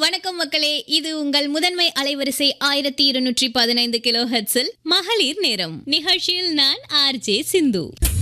வணக்கம் மக்களே இது உங்கள் முதன்மை அலைவரிசை ஆயிரத்தி இருநூற்றி பதினைந்து கிலோ ஹெட்ஸில் மகளிர் நேரம் நிகழ்ச்சியில் நான் ஆர்ஜே சிந்து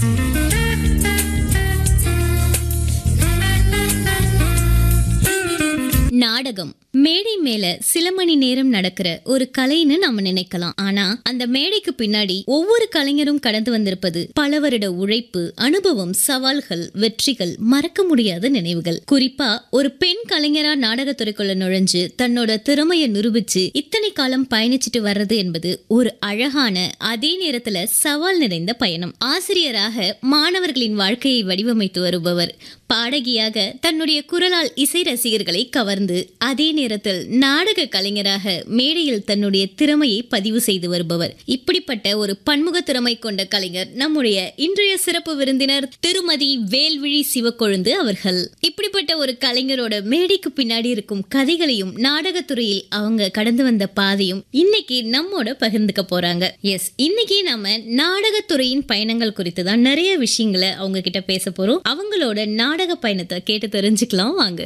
நாடகம் மேடை மேல சில மணி நேரம் நடக்கிற ஒரு கலைன்னு நாம நினைக்கலாம் ஆனா அந்த மேடைக்கு பின்னாடி ஒவ்வொரு கலைஞரும் கடந்து வந்திருப்பது பல வருட உழைப்பு அனுபவம் சவால்கள் வெற்றிகள் மறக்க முடியாத நினைவுகள் குறிப்பா ஒரு பெண் கலைஞரா நாடகத்துறைக்குள்ள நுழைஞ்சு தன்னோட திறமையை நிரூபிச்சு இத்தனை காலம் பயணிச்சிட்டு வர்றது என்பது ஒரு அழகான அதே நேரத்துல சவால் நிறைந்த பயணம் ஆசிரியராக மாணவர்களின் வாழ்க்கையை வடிவமைத்து வருபவர் பாடகியாக தன்னுடைய குரலால் இசை ரசிகர்களை கவர்ந்து அதே நேரத்தில் நாடக கலைஞராக மேடையில் தன்னுடைய திறமையை பதிவு செய்து வருபவர் இப்படிப்பட்ட ஒரு பன்முக திறமை கொண்ட கலைஞர் நம்முடைய இன்றைய சிறப்பு விருந்தினர் திருமதி வேல்விழி சிவக்கொழுந்து அவர்கள் இப்படிப்பட்ட ஒரு கலைஞரோட மேடைக்கு பின்னாடி இருக்கும் கதைகளையும் நாடகத்துறையில் அவங்க கடந்து வந்த பாதையும் இன்னைக்கு நம்மோட பகிர்ந்துக்க போறாங்க எஸ் இன்னைக்கு நாம நாடகத்துறையின் பயணங்கள் குறித்து தான் நிறைய விஷயங்களை அவங்க கிட்ட பேச போறோம் அவங்களோட நாடக பயணத்தை கேட்டு தெரிஞ்சுக்கலாம் வாங்க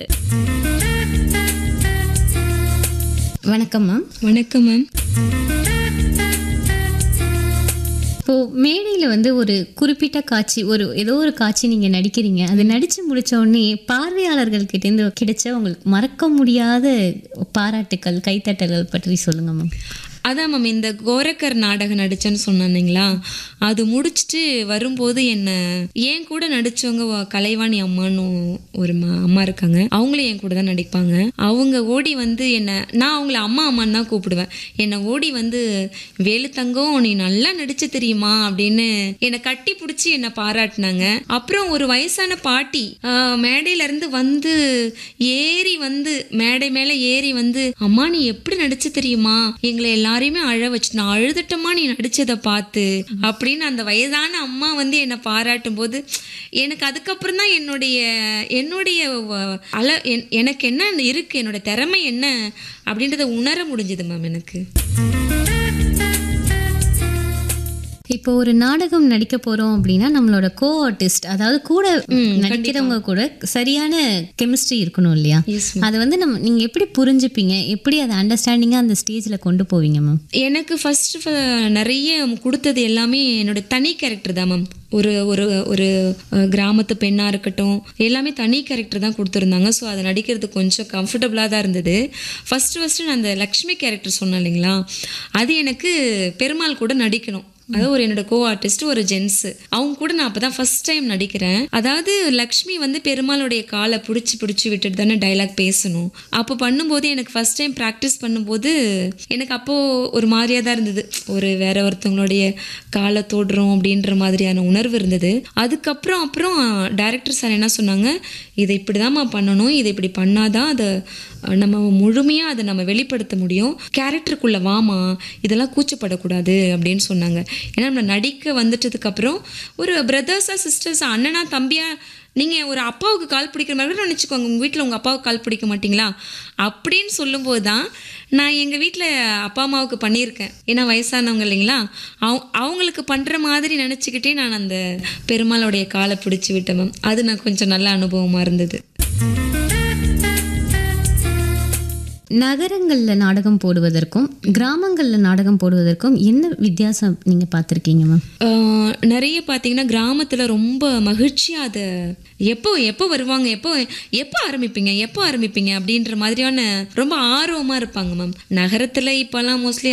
வணக்கம் மேம் வணக்கம் மேம் இப்போ மேடையில் வந்து ஒரு குறிப்பிட்ட காட்சி ஒரு ஏதோ ஒரு காட்சி நீங்கள் நடிக்கிறீங்க அது நடித்து முடிச்ச உடனே பார்வையாளர்கள் கிட்டேருந்து கிடைச்ச உங்களுக்கு மறக்க முடியாத பாராட்டுக்கள் கைத்தட்டல்கள் பற்றி சொல்லுங்க மேம் அதான் மேம் இந்த கோரக்கர் நாடகம் நடிச்சேன்னு சொன்னானுங்களா அது முடிச்சுட்டு வரும்போது என்ன என் கூட நடிச்சவங்க வ- கலைவாணி அம்மான்னு ஒரு ம- அம்மா இருக்காங்க அவங்களும் என் கூட தான் நடிப்பாங்க அவங்க ஓடி வந்து என்ன நான் அவங்கள அம்மா அம்மான்னு தான் கூப்பிடுவேன் என்னை ஓடி வந்து வேலு தங்கம் நீ நல்லா நடிச்சு தெரியுமா அப்படின்னு என்னை கட்டி பிடிச்சி என்னை பாராட்டினாங்க அப்புறம் ஒரு வயசான பாட்டி ஆஹ், மேடையில இருந்து வந்து ஏறி வந்து மேடை மேல ஏறி வந்து அம்மா நீ எப்படி நடிச்சு தெரியுமா எங்களை எல்லாரையுமே அழ வச்சு நான் அழுதுட்டமா நீ நடிச்சதை பார்த்து அப்படின்னு அந்த வயதான அம்மா வந்து என்னை பாராட்டும் போது எனக்கு அதுக்கப்புறம் தான் என்னுடைய என்னுடைய வ- அல என்- எனக்கு என்ன இருக்கு என்னோட திறமை என்ன அப்படின்றத உணர முடிஞ்சது மேம் எனக்கு இப்போ ஒரு நாடகம் நடிக்க போறோம் அப்படின்னா நம்மளோட கோ ஆர்டிஸ்ட் அதாவது கூட நடிக்கிறவங்க கூட சரியான கெமிஸ்ட்ரி இருக்கணும் இல்லையா Yes, அதை வந்து நம்ம நீங்க எப்படி புரிஞ்சுப்பீங்க எப்படி அதை அண்டர்ஸ்டாண்டிங்கா அந்த ஸ்டேஜ்ல கொண்டு போவீங்க மேம் எனக்கு ஃபர்ஸ்ட் நிறைய கொடுத்தது எல்லாமே என்னோட தனி கேரக்டர் தான் மேம் ஒரு ஒரு ஒரு அஹ், கிராமத்து பெண்ணாக இருக்கட்டும் எல்லாமே தனி கேரக்டர் தான் கொடுத்துருந்தாங்க ஸோ அதை நடிக்கிறது கொஞ்சம் கம்ஃபர்டபுளாக தான் இருந்தது ஃபர்ஸ்ட் ஃபர்ஸ்ட் நான் அந்த லக்ஷ்மி கேரக்டர் சொன்னேன் இல்லைங்களா அது எனக்கு பெருமாள் கூட நடிக்கணும் அதாவது ஒரு என்னோட கோ ஆர்டிஸ்ட் ஒரு ஜென்ஸ் அவங்க கூட நான் அப்பதான் ஃபர்ஸ்ட் டைம் நடிக்கிறேன் அதாவது லக்ஷ்மி வந்து பெருமாளுடைய காலை பிடிச்சி பிடிச்சி விட்டுட்டு தானே டைலாக் பேசணும் அப்போ பண்ணும்போது எனக்கு ஃபர்ஸ்ட் டைம் ப்ராக்டிஸ் பண்ணும்போது எனக்கு அப்போ ஒரு மாதிரியா தான் இருந்தது ஒரு வேற ஒருத்தவங்களுடைய காலை தொடுறோம் அப்படின்ற மாதிரியான உணர்வு இருந்தது அதுக்கப்புறம் அப்புறம் டைரக்டர் சார் என்ன சொன்னாங்க இதை இப்படிதாம்மா பண்ணணும் இதை இப்படி பண்ணாதான் அதை அஹ், நம்ம முழுமையாக அதை நம்ம வெளிப்படுத்த முடியும் கேரக்டருக்குள்ள வாமா இதெல்லாம் கூச்சப்படக்கூடாது அப்படின்னு சொன்னாங்க ஏன்னா நம்ம நடிக்க வந்துட்டதுக்கு அப்புறம் ஒரு பிரதர்ஸா சிஸ்டர்ஸ் அண்ணனா தம்பியா நீங்கள் ஒரு அப்பாவுக்கு கால் பிடிக்கிற மாதிரி கூட நினச்சிக்கோங்க உங்கள் வீட்டில் உங்கள் அப்பாவுக்கு கால் பிடிக்க மாட்டீங்களா அப்படின்னு சொல்லும்போது தான் நான் எங்கள் வீட்டில் அப்பா அம்மாவுக்கு பண்ணியிருக்கேன் ஏன்னா வயசானவங்க இல்லைங்களா அவங்க அவங்களுக்கு பண்ணுற மாதிரி நினச்சிக்கிட்டே நான் அந்த பெருமாளுடைய காலை பிடிச்சி விட்டேன் மேம் அது நான் கொஞ்சம் நல்ல அனுபவமாக இருந்தது நகரங்கள்ல நாடகம் போடுவதற்கும் கிராமங்கள்ல நாடகம் போடுவதற்கும் என்ன வித்தியாசம் நீங்க பார்த்திருக்கீங்க மேம் ஆஹ் நிறைய பார்த்தீங்கன்னா கிராமத்தில் ரொம்ப மகிழ்ச்சியாக அதை எப்போ எப்போ வருவாங்க எப்போ எப்போ ஆரம்பிப்பீங்க எப்போ ஆரம்பிப்பீங்க அப்படின்ற மாதிரியான ரொம்ப ஆர்வமாக இருப்பாங்க மேம் நகரத்தில் இப்போல்லாம் மோஸ்ட்லி